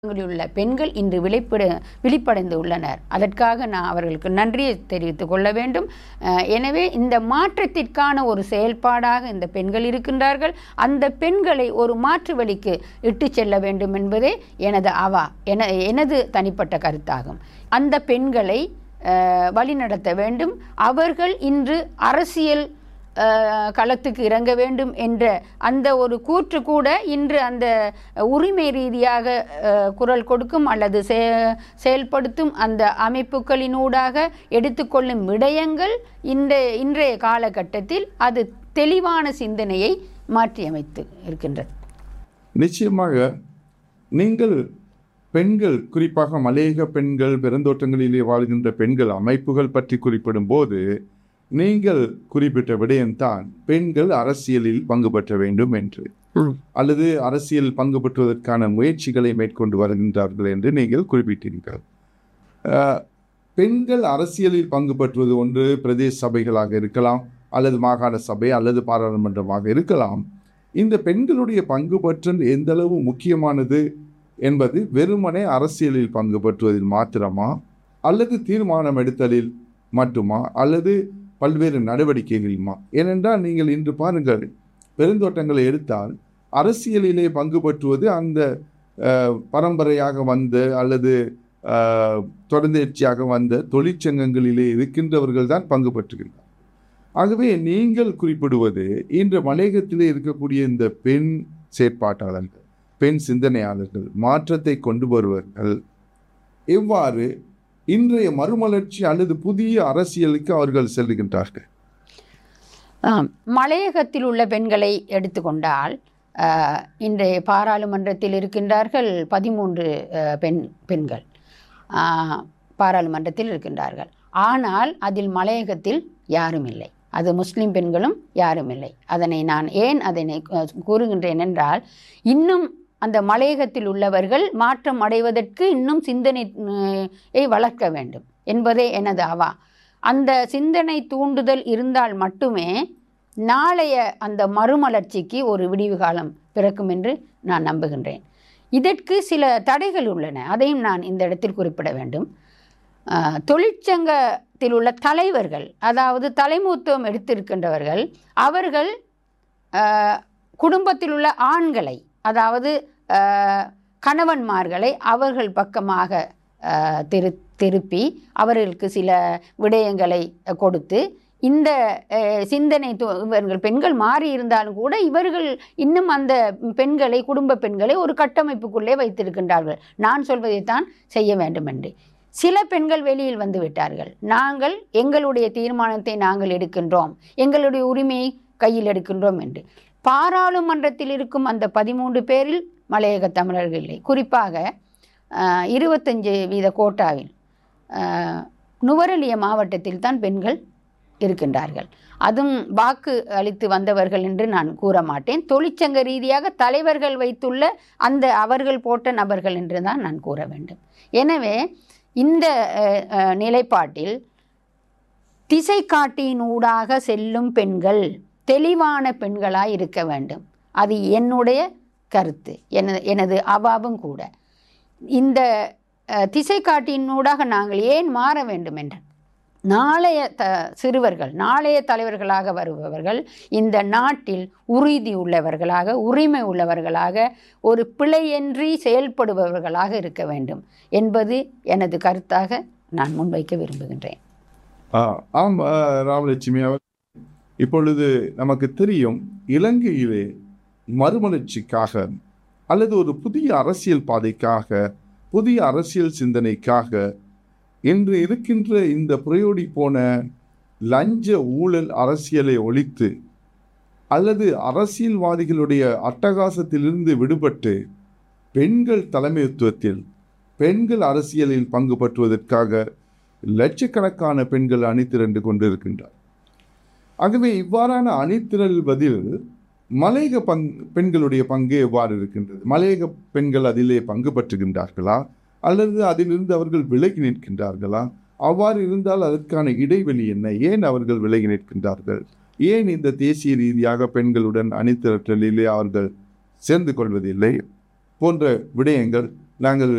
உள்ள பெண்கள் இன்று விழிப்பட விழிப்படைந்து உள்ளனர் அதற்காக நான் அவர்களுக்கு நன்றியை தெரிவித்துக் கொள்ள வேண்டும் அஹ், எனவே இந்த மாற்றத்திற்கான ஒரு செயல்பாடாக இந்த பெண்கள் இருக்கின்றார்கள் அந்த பெண்களை ஒரு மாற்று வழிக்கு இட்டு செல்ல வேண்டும் என்பதே எனது அவா என எனது தனிப்பட்ட கருத்தாகும் அந்த பெண்களை அஹ், வழிநடத்த வேண்டும் அவர்கள் இன்று அரசியல் அஹ், களத்துக்கு இறங்க வேண்டும் என்ற அந்த ஒரு கூற்று கூட இன்று அந்த உரிமை ரீதியாக அஹ், குரல் கொடுக்கும் அல்லது செ- செயல்படுத்தும் அந்த அமைப்புகளினூடாக எடுத்துக்கொள்ளும் விடயங்கள் இந்த இன்றைய காலகட்டத்தில் அது தெளிவான சிந்தனையை மாற்றியமைத்து இருக்கின்றது நிச்சயமாக நீங்கள் பெண்கள் குறிப்பாக மலையக பெண்கள் பெருந்தோட்டங்களிலே வாழ்கின்ற பெண்கள் அமைப்புகள் பற்றி குறிப்பிடும் போது நீங்கள் குறிப்பிட்ட விடயம்தான் பெண்கள் அரசியலில் பங்கு பெற்ற வேண்டும் என்று அல்லது அரசியல் பங்கு பெற்றுவதற்கான முயற்சிகளை மேற்கொண்டு வருகின்றார்கள் என்று நீங்கள் குறிப்பிட்டீர்கள் அஹ், பெண்கள் அரசியலில் பங்கு பெற்றுவது ஒன்று பிரதேச சபைகளாக இருக்கலாம் அல்லது மாகாண சபை அல்லது பாராளுமன்றமாக இருக்கலாம் இந்த பெண்களுடைய பங்கு பற்றல் எந்த அளவு முக்கியமானது என்பது வெறுமனே அரசியலில் பங்கு பெற்றுவதில் மாத்திரமா அல்லது தீர்மானம் எடுத்தலில் மட்டுமா அல்லது பல்வேறு நடவடிக்கைகளிலுமா ஏனென்றால் நீங்கள் இன்று பாருங்கள் பெருந்தோட்டங்களை எடுத்தால் அரசியலிலே பங்கு பற்றுவது அந்த அஹ், பரம்பரையாக வந்த அல்லது அஹ், தொடர்ந்தேர்ச்சியாக வந்த தொழிற்சங்கங்களிலே இருக்கின்றவர்கள் தான் பங்கு பற்றுகின்றனர் ஆகவே நீங்கள் குறிப்பிடுவது இன்று மலையகத்திலே இருக்கக்கூடிய இந்த பெண் செயற்பாட்டாளர்கள் பெண் சிந்தனையாளர்கள் மாற்றத்தை கொண்டு வருவர்கள் எவ்வாறு இன்றைய மறுமலர்ச்சி அல்லது புதிய அரசியலுக்கு அவர்கள் செல்லுகின்றார்கள் ஆம். மலையகத்தில் உள்ள பெண்களை எடுத்துக்கொண்டால் அஹ், இன்றைய பாராளுமன்றத்தில் இருக்கின்றார்கள் பதிமூன்று அஹ், பெண் பெண்கள் அஹ், பாராளுமன்றத்தில் இருக்கின்றார்கள் ஆனால் அதில் மலையகத்தில் யாரும் இல்லை அது முஸ்லிம் பெண்களும் யாரும் இல்லை அதனை நான் ஏன் அதனை அஹ், கூறுகின்றேன் என்றால் இன்னும் அந்த மலையகத்தில் உள்ளவர்கள் மாற்றம் அடைவதற்கு இன்னும் சிந்தனை அஹ், யை வளர்க்க வேண்டும் என்பதே எனது அவா அந்த சிந்தனை தூண்டுதல் இருந்தால் மட்டுமே நாளைய அந்த மறுமலர்ச்சிக்கு ஒரு விடிவு காலம் பிறக்கும் என்று நான் நம்புகின்றேன் இதற்கு சில தடைகள் உள்ளன அதையும் நான் இந்த இடத்தில் குறிப்பிட வேண்டும் அஹ், தொழிற்சங்கத்தில் உள்ள தலைவர்கள் அதாவது தலைமூத்துவம் எடுத்திருக்கின்றவர்கள் அவர்கள் அஹ், குடும்பத்தில் உள்ள ஆண்களை அதாவது அஹ், கணவன்மார்களை அவர்கள் பக்கமாக அஹ், திரு திருப்பி அவர்களுக்கு சில விடயங்களை அஹ், கொடுத்து இந்த அஹ், சிந்தனை து- இவர்கள் பெண்கள் மாறி இருந்தாலும் கூட இவர்கள் இன்னும் அந்த பெண்களை குடும்ப பெண்களை ஒரு கட்டமைப்புக்குள்ளே வைத்திருக்கின்றார்கள் நான் சொல்வதைத்தான் செய்ய வேண்டும் என்று சில பெண்கள் வெளியில் வந்து விட்டார்கள் நாங்கள் எங்களுடைய தீர்மானத்தை நாங்கள் எடுக்கின்றோம் எங்களுடைய உரிமையை கையில் எடுக்கின்றோம் என்று பாராளுமன்றத்தில் இருக்கும் அந்த பதிமூன்று பேரில் மலையக தமிழர்கள் இல்லை குறிப்பாக அஹ், இருபத்தஞ்சு வீத கோட்டாவில் அஹ், நுவரெலிய மாவட்டத்தில் தான் பெண்கள் இருக்கின்றார்கள் அதுவும் வாக்கு அளித்து வந்தவர்கள் என்று நான் கூற மாட்டேன் தொழிற்சங்க ரீதியாக தலைவர்கள் வைத்துள்ள அந்த அவர்கள் போட்ட நபர்கள் என்று தான் நான் கூற வேண்டும் எனவே இந்த அஹ், அஹ், நிலைப்பாட்டில் திசை காட்டியினூடாக செல்லும் பெண்கள் தெளிவான பெண்களாய் இருக்க வேண்டும் அது என்னுடைய கருத்து எனது எனது அவாவும் கூட இந்த அஹ், திசை காட்டியினூடாக நாங்கள் ஏன் மாற வேண்டும் என்ற நாளைய த சிறுவர்கள் நாளைய தலைவர்களாக வருபவர்கள் இந்த நாட்டில் உறுதி உள்ளவர்களாக உரிமை உள்ளவர்களாக ஒரு பிழையின்றி செயல்படுபவர்களாக இருக்க வேண்டும் என்பது எனது கருத்தாக நான் முன்வைக்க விரும்புகின்றேன் ஆ, ஆம் ஆ, ராமலட்சுமி அவர் இப்பொழுது நமக்கு தெரியும் இலங்கையிலே மறுமலர்ச்சிக்காக அல்லது ஒரு புதிய அரசியல் பாதைக்காக புதிய அரசியல் சிந்தனைக்காக இன்று இருக்கின்ற இந்த புரையோடி போன லஞ்ச ஊழல் அரசியலை ஒழித்து அல்லது அரசியல்வாதிகளுடைய அட்டகாசத்திலிருந்து விடுபட்டு பெண்கள் தலைமைத்துவத்தில் பெண்கள் அரசியலில் பங்கு பற்றுவதற்காக லட்சக்கணக்கான பெண்கள் அணிதிரண்டு கொண்டிருக்கின்றார் ஆகவே இவ்வாறான அணிதிரள்வதில் மலையக பங் பெண்களுடைய பங்கு எவ்வாறு இருக்கின்றது மலையக பெண்கள் அதிலே பங்கு பற்றுகின்றார்களா அல்லது அதிலிருந்து அவர்கள் விலகி நிற்கின்றார்களா அவ்வாறு இருந்தால் அதற்கான இடைவெளி என்ன ஏன் அவர்கள் விலகி நிற்கின்றார்கள் ஏன் இந்த தேசிய ரீதியாக பெண்களுடன் அணிதிரட்டலிலே அவர்கள் சேர்ந்து கொள்வதில்லை போன்ற விடயங்கள் நாங்கள்